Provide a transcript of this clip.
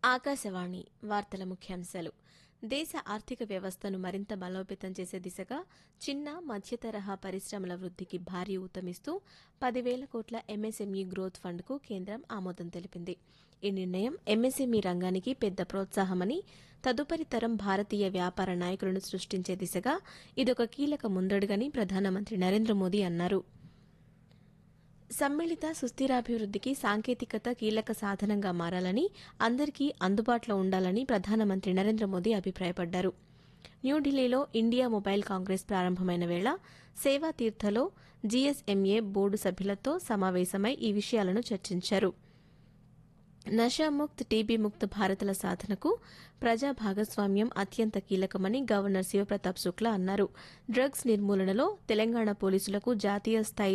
ఆకాశవాణి వార్తల ముఖ్యాంశాలు దేశ ఆర్థిక వ్యవస్థను మరింత బలోపేతం చేసే దిశగా చిన్న మధ్యతరహా పరిశ్రమల వృద్ధికి భారీ ఊతమిస్తూ పదివేల కోట్ల ఎంఎస్ఎంఈ గ్రోత్ ఫండ్కు కేంద్రం ఆమోదం తెలిపింది ఈ నిర్ణయం ఎంఎస్ఎంఈ రంగానికి పెద్ద ప్రోత్సాహమని తదుపరి తరం భారతీయ వ్యాపార నాయకులను సృష్టించే దిశగా ఇదొక కీలక ముందడుగని ప్రధానమంత్రి నరేంద్ర మోదీ అన్నారు సమ్మిళిత సుస్థిరాభివృద్ధికి సాంకేతికత కీలక సాధనంగా మారాలని అందరికీ అందుబాటులో ఉండాలని ప్రధానమంత్రి నరేంద్ర మోదీ అభిప్రాయపడ్డారు న్యూఢిల్లీలో ఇండియా మొబైల్ కాంగ్రెస్ ప్రారంభమైన వేళ సేవా తీర్థలో జీఎస్ఎంఏ బోర్డు సభ్యులతో సమావేశమై ఈ విషయాలను చర్చించారు నషాముక్త్ టీబీ ముక్త భారత్ల సాధనకు ప్రజా భాగస్వామ్యం అత్యంత కీలకమని గవర్నర్ శివప్రతాప్ శుక్లా అన్నారు డ్రగ్స్ నిర్మూలనలో తెలంగాణ పోలీసులకు జాతీయ స్థాయి